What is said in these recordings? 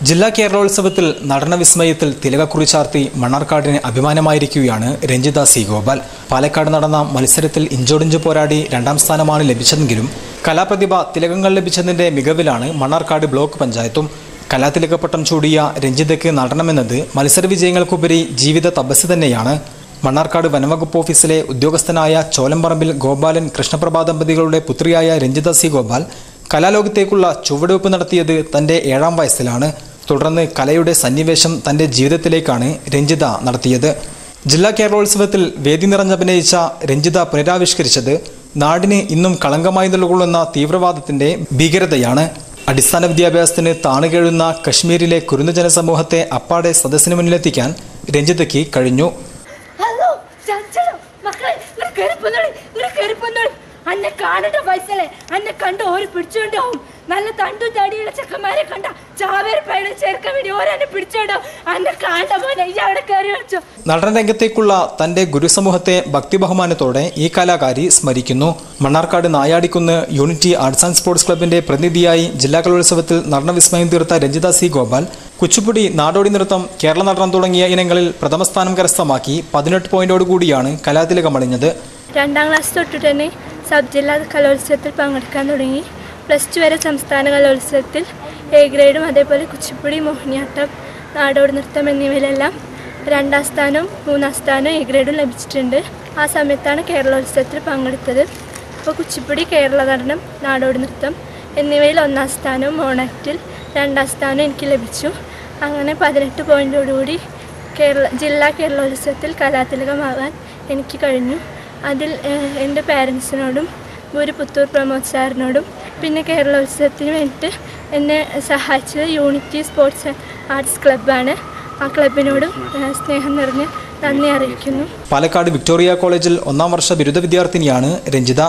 ജില്ലാ കേരളോത്സവത്തിൽ നടന വിസ്മയത്തിൽ തിലകക്കുറി ചാർത്തി മണ്ണാർക്കാടിന് അഭിമാനമായിരിക്കുകയാണ് രഞ്ജിത സി ഗോപാൽ പാലക്കാട് നടന്ന മത്സരത്തിൽ ഇഞ്ചോടിഞ്ച് പോരാടി രണ്ടാം സ്ഥാനമാണ് ലഭിച്ചതെങ്കിലും കലാപ്രതിഭ തിലകങ്ങൾ ലഭിച്ചതിന്റെ മികവിലാണ് മണ്ണാർക്കാട് ബ്ലോക്ക് പഞ്ചായത്തും കലാതിലകപ്പട്ടം ചൂടിയ രഞ്ജിതയ്ക്ക് നടണമെന്നത് മത്സര വിജയങ്ങൾക്കുപരി ജീവിത തപസ് തന്നെയാണ് മണ്ണാർക്കാട് വനംവകുപ്പ് ഓഫീസിലെ ഉദ്യോഗസ്ഥനായ ചോലംപറമ്പിൽ ഗോപാലൻ കൃഷ്ണപ്രഭ ദമ്പതികളുടെ പുത്രിയായ രഞ്ജിത സി ഗോപാൽ കലാലോകത്തേക്കുള്ള ചുവടുവെപ്പ് നടത്തിയത് തന്റെ ഏഴാം വയസ്സിലാണ് തുടർന്ന് കലയുടെ സന്നിവേശം തന്റെ ജീവിതത്തിലേക്കാണ് രഞ്ജിത നടത്തിയത് ജില്ലാ കേരളോത്സവത്തിൽ വേദി നിറഞ്ഞഭിനയിച്ച രഞ്ജിത പുനരാവിഷ്കരിച്ചത് നാടിന് ഇന്നും കളങ്കമായി നിലകൊള്ളുന്ന തീവ്രവാദത്തിന്റെ ഭീകരതയാണ് അടിസ്ഥാന വിദ്യാഭ്യാസത്തിന് താണുകെഴുന്ന കശ്മീരിലെ കുരുന്നു ജനസമൂഹത്തെ അപ്പാടെ സദസ്സിന് മുന്നിലെത്തിക്കാൻ രഞ്ജിതയ്ക്ക് കഴിഞ്ഞു ഹലോ ചഞ്ചലോ മക്കളെ ഇങ്ങോട്ട് കയറി പോന്നോളി ഇങ്ങോട്ട് കയറി പോന്നോളി അന്നെ കാണേണ്ട പൈസല്ലേ അന്നെ കണ്ട് ഓര് പിടിച്ചോണ്ടാവും നല്ല തണ്ടും തടിയുള്ള ചെക്കന്മാരെ കണ്ട ചാവേര് പേട ചേർക്കാൻ വേണ്ടി ഓരെന്നെ പിടിച്ചോണ്ടാവും അന്നെ കാണണ്ട മോനെ ഈ അവിടെ കയറി കളിച്ചോ നടനരംഗത്തേക്കുള്ള തന്റെ ഗുരുസമൂഹത്തെ ഭക്തിബഹുമാനത്തോടെ ഈ കലാകാരി സ്മരിക്കുന്നു Mannarkkad Nayadikunnu unity arts and sports ക്ലബിന്റെ പ്രതിനിധിയായി ജില്ലാ കലോത്സവത്തിൽ നടനവിസ്മയം തീർത്ത രഞ്ജിത സി ഗോപാൽ കുച്ചുപ്പുടി നാടോടി നൃത്തം കേരള നടനം തുടങ്ങിയ ഇനങ്ങളിൽ പ്രഥമസ്ഥാനം കരസ്ഥമാക്കി പതിനെട്ട് പോയിന്റോടുകൂടിയാണ് കലാതിലകമണിഞ്ഞത് രണ്ടാം ക്ലാസ് തൊട്ടിട്ട് തന്നെ സബ് ജില്ലാ കലോത്സവത്തിൽ പങ്കെടുക്കാൻ തുടങ്ങി പ്ലസ് ടു വരെ സംസ്ഥാന കലോത്സവത്തിൽ എ ഗ്രേഡും അതേപോലെ കുച്ചിപ്പുടി മോഹിനിയാട്ടം നാടോടി നൃത്തം എന്നിവയിലെല്ലാം രണ്ടാം സ്ഥാനവും മൂന്നാം സ്ഥാനവും എ ഗ്രേഡും ലഭിച്ചിട്ടുണ്ട് ആ സമയത്താണ് കേരളോത്സവത്തിൽ പങ്കെടുത്തത് അപ്പോൾ കുച്ചിപ്പുടി കേരള നടനം നാടോടി നൃത്തം എന്നിവയിൽ ഒന്നാം സ്ഥാനവും മോണാക്റ്റിൽ രണ്ടാം സ്ഥാനവും എനിക്ക് ലഭിച്ചു അങ്ങനെ പതിനെട്ട് പോയിൻ്റോടുകൂടി കേരള ജില്ലാ കേരളോത്സവത്തിൽ കലാതിലകമാകാൻ എനിക്ക് കഴിഞ്ഞു അതിൽ ഏഹ്, എൻ്റെ പാരൻസിനോടും ഗുരു പുത്തൂർ പ്രമോദ് സാറിനോടും പിന്നെ കേരളോത്സവത്തിന് വേണ്ടിയിട്ട് എന്നെ സഹായിച്ചത് യൂണിറ്റി സ്പോർട്സ് ആർട്സ് ക്ലബ്ബാണ് ആ ക്ലബിനോടും ഏഹ്, സ്നേഹം നിറഞ്ഞ് നന്ദി അറിയിക്കുന്നു പാലക്കാട് വിക്ടോറിയ കോളേജിൽ ഒന്നാം വർഷ ബിരുദ വിദ്യാർത്ഥിനിയാണ് രഞ്ജിത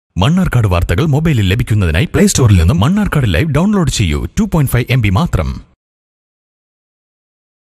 മണ്ണാർക്കാട് വാർത്തകൾ മൊബൈലിൽ ലഭിക്കുന്നതിനായി പ്ലേ സ്റ്റോറിൽ നിന്നും മണ്ണാർക്കാട് ലൈവ് ഡൗൺലോഡ് ചെയ്യൂ two point five M B മാത്രം